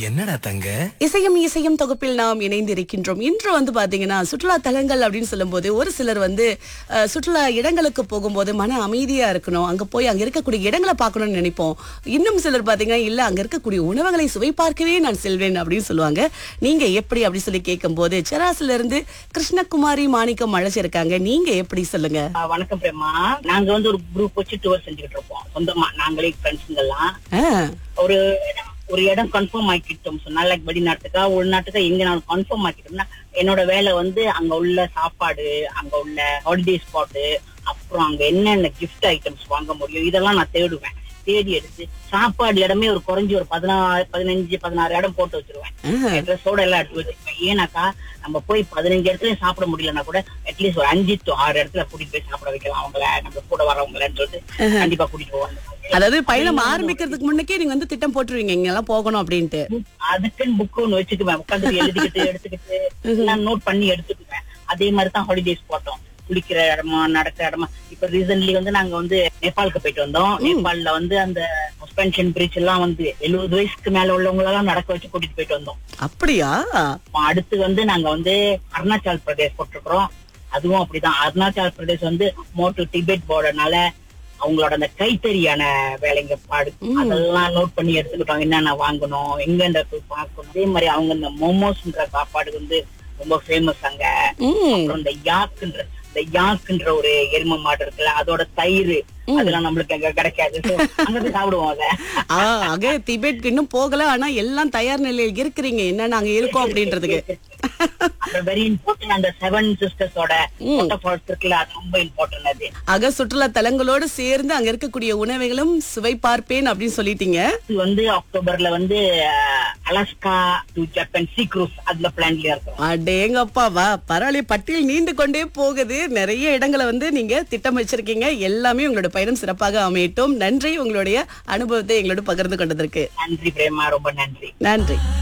என்னடா தங்க இசையும் இசையும் தொகுப்பில் நாம் இணைந்திருக்கின்றோம் இன்று வந்து பாத்தீங்கன்னா சுற்றுலா தலங்கள் அப்படின்னு சொல்லும்போது ஒரு சிலர் வந்து அஹ், சுற்றுலா இடங்களுக்கு போகும்போது மன அமைதியா இருக்கணும் அங்க போய் அங்க இருக்கக்கூடிய இடங்களை பார்க்கணும்னு நினைப்போம் இன்னும் சிலர் பாத்தீங்கன்னா இல்ல அங்க இருக்கக்கூடிய உணவுகளை சுவை பார்க்கவே நான் செல்வேன் அப்படின்னு சொல்லுவாங்க நீங்க எப்படி அப்படி சொல்லி கேட்கும்போது செராஸ்ல இருந்து கிருஷ்ணகுமாரி மாணிக்கம் அழைச்சிருக்காங்க நீங்க எப்படி சொல்லுங்க ஆ, வணக்கம் பிரேமா நாங்க வந்து ஒரு குரூப் வச்சு டூர் செஞ்சுக்கிட்டு இருப்போம் சொந்தமா நாங்களே ஃப்ரெண்ட்ஸுங்க எல்லாம் ஆ, ஒரு இடம் ஒரு இடம் கன்ஃபார்ம் ஆக்கிட்டோம் சொன்னா லைக் வெளிநாட்டுக்கா உள்நாட்டுக்கா எங்க நான் கன்ஃபார்ம் ஆக்கிட்டோம்னா என்னோட வேலை வந்து அங்க உள்ள சாப்பாடு அங்க உள்ள ஹாலிடே ஸ்பாட்டு அப்புறம் அங்க என்னென்ன கிஃப்ட் ஐட்டம்ஸ் வாங்க முடியும் இதெல்லாம் நான் தேடுவேன் தேடி எடுத்து சாப்பாடு இடமே ஒரு குறைஞ்சி ஒரு பதினாறு பதினஞ்சு பதினாறு இடம் போட்டு வச்சிருவேன் ஆ. ட்ரெஸ்ஸோட எல்லாம் எடுத்து வச்சிருப்பேன் ஏன்னாக்கா நம்ம போய் பதினஞ்சு இடத்துலயும் சாப்பிட முடியலன்னா கூட அட்லீஸ்ட் ஒரு அஞ்சு to ஆறு இடத்துல கூட்டிட்டு போய் சாப்பிட வைக்கலாம் அவங்கள நம்ம கூட வரவங்களன்னு சொல்லிட்டு கண்டிப்பா கூட்டிட்டு போவாங்க அதாவது பயணம் ஆரம்பிக்கிறதுக்கு முன்னக்கே நீங்க வந்து திட்டம் போட்டுருவீங்க இங்க எல்லாம் போகணும் அப்படின்ட்டு அதுக்குன்னு புக் ஒண்ணு வச்சுக்குவேன் உட்காந்து எழுதிக்கிட்டு எடுத்துக்கிட்டு நான் நோட் பண்ணி எடுத்துக்குவேன் அதே மாதிரி தான் ஹாலிடேஸ் போட்டோம் குளிக்கிற இடமா நடக்கிற இடமா இப்ப ரீசன்ட்லி வந்து நாங்க வந்து நேபாளுக்கு போயிட்டு வந்தோம் நேபாள்ல வந்து அந்த சஸ்பென்ஷன் பிரிட்ஜ் எல்லாம் வந்து எழுபது வயசுக்கு மேல உள்ளவங்க எல்லாம் நடக்க வச்சு கூட்டிட்டு போயிட்டு வந்தோம் அப்படியா அப்ப அடுத்து வந்து நாங்க வந்து அருணாச்சல் பிரதேஷ் போட்டிருக்கிறோம் அதுவும் அப்படிதான் அருணாச்சல் பிரதேஷ் வந்து மோட்டு டிபெட் போர்டனால அவங்களோட அந்த கைத்தறியான வேலைங்க பாடு அதெல்லாம் நோட் பண்ணி எடுத்துக்கிட்டோம் என்னென்ன வாங்கணும் எங்கெந்த போய் பார்க்கணும் அதே மாதிரி அவங்க இந்த மோமோஸ்ன்ற சாப்பாடு வந்து ரொம்ப ஃபேமஸ் அங்க ம் அப்புறம் இந்த யாக்குன்ற இந்த யாக்குன்ற ஒரு எரும மாடு இருக்குல்ல அதோட தயிர் அதெல்லாம் நம்மளுக்கு அங்க கிடைக்காது So, அங்க போய் சாப்பிடுவோம் அத ஆ, அக திபெட்க்கு இன்னும் போகல ஆனா எல்லாம் தயார் நிலையில் இருக்கிறீங்க என்ன நாங்க இருக்கோம் அப்படின்றதுக்கு அப்புறம் வெரி இம்பார்ட்டன்ட் அந்த செவன் சிஸ்டர்ஸோட வாட்டர் ஃபால்ஸ் இருக்குல்ல அது ரொம்ப இம்பார்ட்டன்ட் அது அக சுற்றுலா தலங்களோடு சேர்ந்து அங்க இருக்கக்கூடிய உணவுகளும் சுவை பார்ப்பேன் அப்படின்னு சொல்லிட்டீங்க இது வந்து அக்டோபர்ல வந்து ah, Alaska to Japan sea cruise அதுல பிளான்ல இருக்கோம் அடேங்கப்பா வா பரவாயில்ல பட்டியல் நீண்டு கொண்டே போகுது நிறைய இடங்களை வந்து நீங்க திட்டம் வச்சிருக்கீங்க எல்லாமே உங்களோட பயணம் சிறப்பாக அமையட்டும் நன்றி உங்களுடைய அனுபவத்தை எங்களோட பகிர்ந்து கொண்டதற்கு நன்றி பிரேமா ரொம்ப நன்றி நன்றி